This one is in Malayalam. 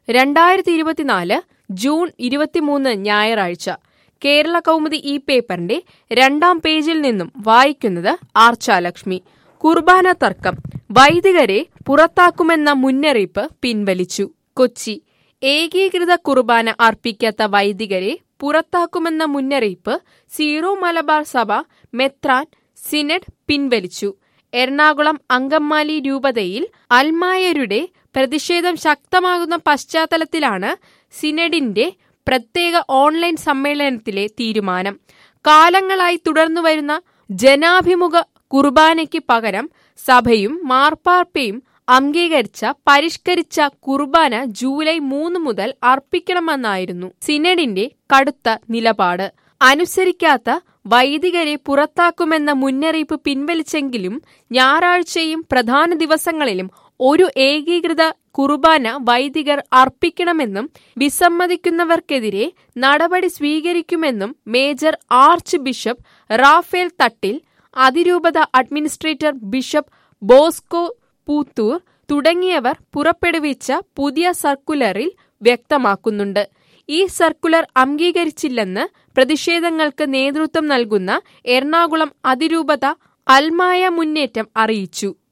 രണ്ടായിരത്തി ഇരുപത്തിനാല് ജൂൺ ഇരുപത്തിമൂന്ന് ഞായറാഴ്ച കേരള കൗമുദി ഈ പേപ്പറിന്റെ രണ്ടാം പേജിൽ നിന്നും വായിക്കുന്നത് ആർച്ചാലക്ഷ്മി കുർബാന തർക്കം വൈദികരെ പുറത്താക്കുമെന്ന മുന്നറിയിപ്പ് പിൻവലിച്ചു കൊച്ചി ഏകീകൃത കുർബാന അർപ്പിക്കാത്ത വൈദികരെ പുറത്താക്കുമെന്ന മുന്നറിയിപ്പ് സീറോ മലബാർ സഭ മെത്രാൻ സിനഡ് പിൻവലിച്ചു എറണാകുളം അങ്കമാലി രൂപതയിൽ അൽമായരുടെ പ്രതിഷേധം ശക്തമാകുന്ന പശ്ചാത്തലത്തിലാണ് സിനഡിന്റെ പ്രത്യേക ഓൺലൈൻ സമ്മേളനത്തിലെ തീരുമാനം കാലങ്ങളായി തുടർന്നുവരുന്ന ജനാഭിമുഖ കുർബാനയ്ക്ക് പകരം സഭയും മാർപ്പാർപ്പയും അംഗീകരിച്ച പരിഷ്കരിച്ച കുർബാന ജൂലൈ മൂന്ന് മുതൽ അർപ്പിക്കണമെന്നായിരുന്നു സിനഡിന്റെ കടുത്ത നിലപാട് അനുസരിക്കാത്ത വൈദികരെ പുറത്താക്കുമെന്ന മുന്നറിയിപ്പ് പിൻവലിച്ചെങ്കിലും ഞായറാഴ്ചയും പ്രധാന ദിവസങ്ങളിലും ഒരു ഏകീകൃത കുർബാന വൈദികർ അർപ്പിക്കണമെന്നും വിസമ്മതിക്കുന്നവർക്കെതിരെ നടപടി സ്വീകരിക്കുമെന്നും major archbishop Raphael Thattil അതിരൂപത അഡ്മിനിസ്ട്രേറ്റർ ബിഷപ്പ് ബോസ്കോ പൂത്തൂർ തുടങ്ങിയവർ പുറപ്പെടുവിച്ച പുതിയ സർക്കുലറിൽ വ്യക്തമാക്കുന്നുണ്ട് ഈ സർക്കുലർ അംഗീകരിച്ചില്ലെന്ന് പ്രതിഷേധങ്ങൾക്ക് നേതൃത്വം നൽകുന്ന എറണാകുളം അതിരൂപത അൽമായ മുന്നേറ്റം അറിയിച്ചു